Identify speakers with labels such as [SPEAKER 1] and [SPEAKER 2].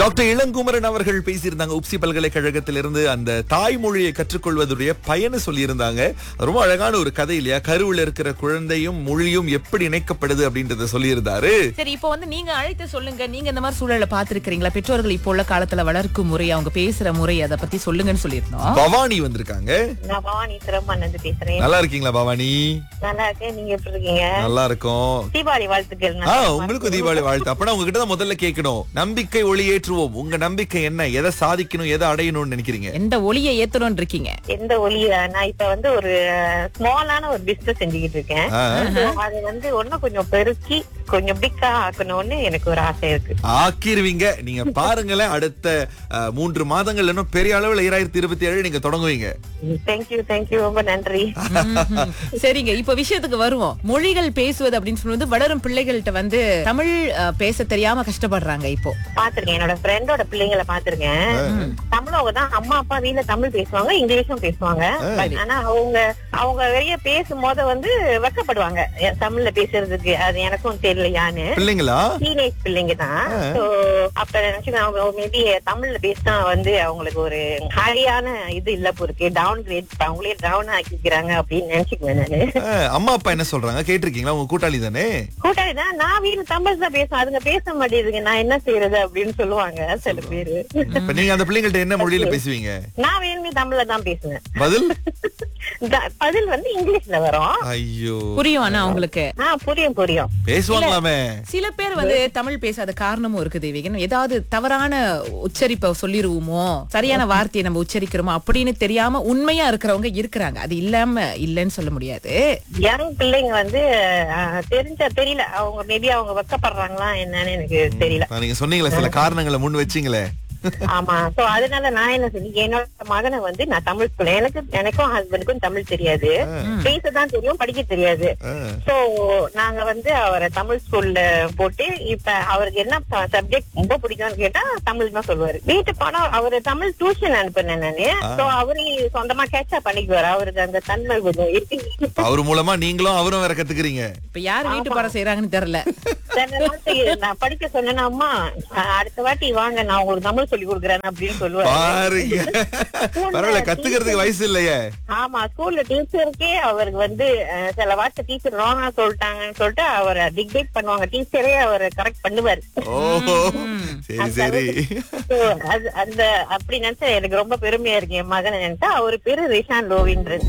[SPEAKER 1] Doctor Ilangumaran அவர்கள் பேசியிருந்தாங்க உப்சி பல்கலைக்கழகத்திலிருந்து அந்த தாய்மொழியை கற்றுக்கொள்வதுடைய பயனை சொல்லியிருந்தாங்க அது ரொம்ப அழகான ஒரு கதை இல்லையா கருவில் இருக்கிற குழந்தையும் மொழியும் எப்படி இணைக்கப்படுது அப்படின்றத சொல்லியிருந்தாரு
[SPEAKER 2] சரி இப்போ வந்து நீங்க அழைத்து சொல்லுங்க நீங்க இந்த மாதிரி சூழலை பாத்துருக்கீங்களா பெற்றோர்கள் இப்போ உள்ள காலத்துல வளர்க்கும் முறை அவங்க பேசுற முறை அதை பத்தி சொல்லுங்கன்னு சொல்லியிருந்தோம்
[SPEAKER 1] பவானி வந்திருக்காங்க
[SPEAKER 3] நான் பவானி சிரமன் வந்து பேசுறேன்
[SPEAKER 1] நல்லா இருக்கீங்களா பவானி
[SPEAKER 3] நல்லா இருக்கேன் நீங்க எப்படி இருக்கீங்க
[SPEAKER 1] நல்லா இருக்கும்
[SPEAKER 3] தீபாவளி வாழ்த்துக்கள்
[SPEAKER 1] ஆ உங்களுக்கும் தீபாவளி வாழ்த்து அப்பனா உங்ககிட்ட தான் முதல்ல கேட்கணும் நம்பிக்கை ஒளியேற்றுவோம் உங்க நம்பிக்கை என்ன எதை சாதிக்கணும் எதை அடையணும்னு நினைக்கிறீங்க
[SPEAKER 2] எந்த ஒளியை ஏத்தணும்னு இருக்கீங்க
[SPEAKER 3] எந்த ஒலி நான் இப்ப வந்து ஒரு ஸ்மாலான ஒரு பிசினஸ் செஞ்சுக்கிட்டு இருக்கேன்
[SPEAKER 1] ஆ.
[SPEAKER 3] So, அது வந்து ஒன்னும் கொஞ்சம் பெருக்கி கொஞ்சம் பிக்கா ஆக்கணும்னு எனக்கு ஒரு ஆசை இருக்கு
[SPEAKER 1] ஆக்கிருவீங்க நீங்க பாருங்களேன் அடுத்த அஹ், மூன்று மாதங்கள் இன்னும் பெரிய அளவுல ஈராயிரத்தி இருபத்தி ஏழு நீங்க தொடங்குவீங்க
[SPEAKER 3] தேங்க்யூ தேங்க்யூ ரொம்ப நன்றி
[SPEAKER 2] ம்ஹும். சரிங்க இப்ப விஷயத்துக்கு வருவோம் மொழிகள் பேசுவது அப்படின்னு சொல்லுவது வளரும் பிள்ளைகள்கிட்ட வந்து தமிழ் அஹ், பேச தெரியாம கஷ்டப்படுறாங்க இப்போ
[SPEAKER 3] பாத்திருக்கேன் என்னோட ஃப்ரெண்டோட பிள்ளைங்களை பாத்திருக்கேன் தமிழவங்க தான் அம்மா அப்பா வீட்ல தமிழ் பேசுவாங்க இங்கிலீஷும் பேசுவாங்க But ஆனா அவங்க அவங்க வெளிய பேசும்போது வந்து வெக்கப்படுவாங்க எ- தமிழ்ல பேசுறதுக்கு அது எனக்கும் தெரியலையான்னு
[SPEAKER 1] பிள்ளைங்களா
[SPEAKER 3] டீனேஜ் பிள்ளைங்க தான் சோ அப்ப நினைச்சு அவங்க மேபி தமிழ்ல பேசினா வந்து அவங்களுக்கு ஒரு ஹையான இது இல்ல போருக்கு டவுன் கிரேட் அவங்களே டவுன் ஆக்கிக்கிறாங்க அப்படின்னு நினைச்சுக்குவேன் நானு
[SPEAKER 1] அஹ், அம்மா அப்பா என்ன சொல்றாங்க கேட்டிருக்கீங்களா உங்க கூட்டாளி தானே
[SPEAKER 3] கூட்டாளி தான் நான் வீட்டுல தமிழ் தான் பேசுவேன் அதுங்க பேச மாட்டேங்குதுங்க நான் என்ன செய்யறது அப்படின்னு சொல்லுவாங்க சில பேரு
[SPEAKER 1] இப்ப நீங்க அந்த பிள்ளைங்கள்ட்ட என்ன மொழியில பேசுவீங்க
[SPEAKER 3] நான் வேணுமே தமிழ்ல தான் பேசுவேன்
[SPEAKER 1] பதில்
[SPEAKER 3] த- பதில் வந்து இங்கிலீஷ்ல வரும்
[SPEAKER 1] ஐயோ
[SPEAKER 2] புரியும் ஆனா அவங்களுக்கு
[SPEAKER 3] ஆ புரியும் புரியும்
[SPEAKER 1] பேசுவாங்களாமே
[SPEAKER 2] சில பேர் வந்து தமிழ் பேசாத காரணமும் இருக்கு தேவிகன் ஏதாவது தவறான உச்சரிப்பை சொல்லிருவோமோ சரியான வார்த்தையை நம்ம உச்சரிக்கிறோமோ அப்படின்னு தெரியாம உண்மையா இருக்கிறவங்க இருக்கிறாங்க அது இல்லாம இல்லைன்னு சொல்ல முடியாது
[SPEAKER 3] யங் பிள்ளைங்க வந்து ஆ, தெரிஞ்ச தெரியல அவங்க மேபி அவங்க வெக்கப்படுறாங்களா என்னன்னு எனக்கு தெரியல
[SPEAKER 1] நான் நீங்க சொன்னீங்களே சில காரணங்களை முன் வச்சீங்களே
[SPEAKER 3] ஆமா சோ அதனால நான் என்ன சொல்லி என்னோட மகனை வந்து நான் தமிழ் ஸ்கூல் எனக்கு எனக்கும் ஹஸ்பண்டுக்கும் தமிழ் தெரியாது பேசதான் தெரியும் படிக்க தெரியாது
[SPEAKER 1] அஹ்,
[SPEAKER 3] சோ நாங்க வந்து அவரை தமிழ் ஸ்கூல்ல போட்டு இப்ப அவருக்கு என்ன சப்ஜெக்ட் ரொம்ப பிடிக்கும்னு கேட்டா தமிழ் தான் சொல்லுவாரு வீட்டு பாடம் அவரு தமிழ் டியூஷன் அனுப்புனேன் நானு சோ அவரே சொந்தமா கேட்சா பண்ணிக்குவாரு அவருக்கு அந்த தன்மை கொஞ்சம் இருக்கு
[SPEAKER 1] அவர் மூலமா நீங்களும் அவரும் வேற கத்துக்கிறீங்க
[SPEAKER 2] இப்ப யார் வீட்டு பாடம் செய்யறாங்கன்னு தெரியல
[SPEAKER 3] சில நாளைக்கு நான் படிக்க சொன்னேன்னா அம்மா அஹ், அடுத்த வாட்டி வாங்க நான் உங்களுக்கு தமிழ் சொல்லி கொடுக்குறேன் அப்படின்னு சொல்லுவாரு
[SPEAKER 1] பாருங்க பரவாயில்ல கத்துக்கிறதுக்கு வயசு இல்லையே
[SPEAKER 3] ஆமா ஸ்கூல்ல டீச்சருக்கே அவருக்கு வந்து அஹ், சில வார்த்தை டீச்சர் ராங்கா சொல்லிட்டாங்கன்னு சொல்லிட்டு அவரை டிக்டேட் பண்ணுவாங்க டீச்சரே அவரை கரெக்ட் பண்ணுவாரு
[SPEAKER 1] ஓஹோ சரி சரி
[SPEAKER 3] So, அது அந்த அப்படி நினைச்சா எனக்கு ரொம்ப பெருமையா இருக்கு என் மகனை நினைச்சா அவரு பேரு ரிஷான் லோவின்றது